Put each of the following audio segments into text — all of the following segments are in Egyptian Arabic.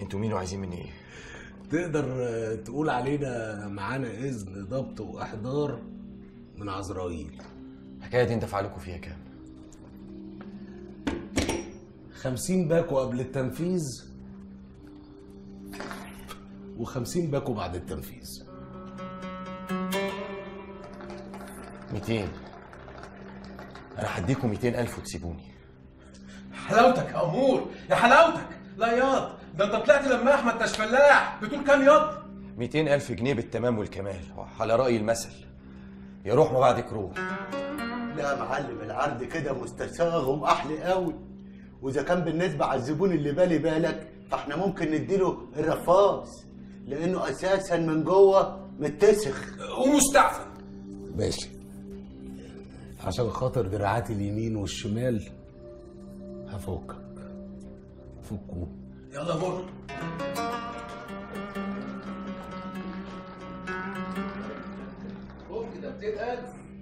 انتوا مين وعايزين مني ايه تقدر آه، تقول علينا معانا اذن ضبط واحضار من عزرائيل الحكايه دي انت فعلكوا فيها كام خمسين باكو قبل التنفيذ وخمسين باكو بعد التنفيذ 200 انا هديكم 200 الف وتسيبوني حلاوتك يا امور يا حلاوتك لا ياض ده انت طلعت لما ما انتش فلاح بتقول كام ياض 200 الف جنيه بالتمام والكمال على راي المثل يا روح ما بعدك روح لا يا معلم العرض كده مستساغ ومحلي قوي واذا كان بالنسبه على الزبون اللي بالي بالك فاحنا ممكن نديله الرفاص لانه اساسا من جوه متسخ ومستعفن ماشي عشان خاطر دراعات اليمين والشمال هفكك فكوا يلا يا امور كده 200000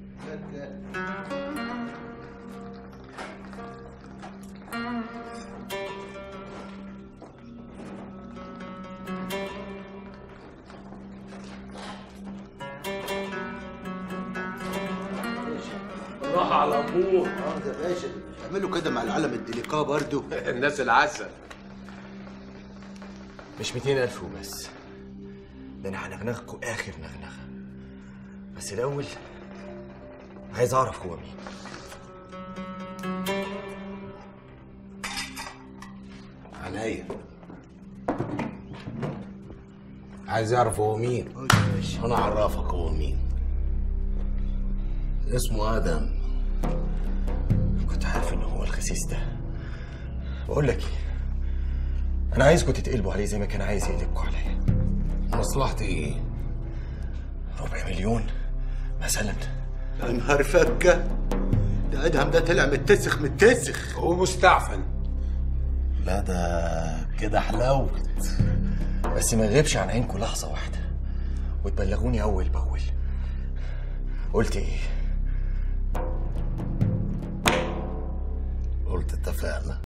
راح على امور اه ده باشا اعملوا كده مع العلم الديليكا برضو الناس العسل مش 200 الف وبس ده انا هنغنغكوا اخر نغنغه بس الاول عايز اعرف هو مين عينيا عايز يعرف هو مين انا اعرفك هو مين اسمه ادم كنت عارف ان هو الخسيس ده بقول لك ايه انا عايزكم تتقلبوا عليه زي ما كان عايز يقلبكوا عليا مصلحتي ايه ربع مليون مثلا يا نهار فكه ده ادهم ده طلع متسخ متسخ ومستعفن لا ده كده حلاوت بس ما يغيبش عن عينكم لحظه واحده وتبلغوني اول باول قلت ايه قلت اتفقنا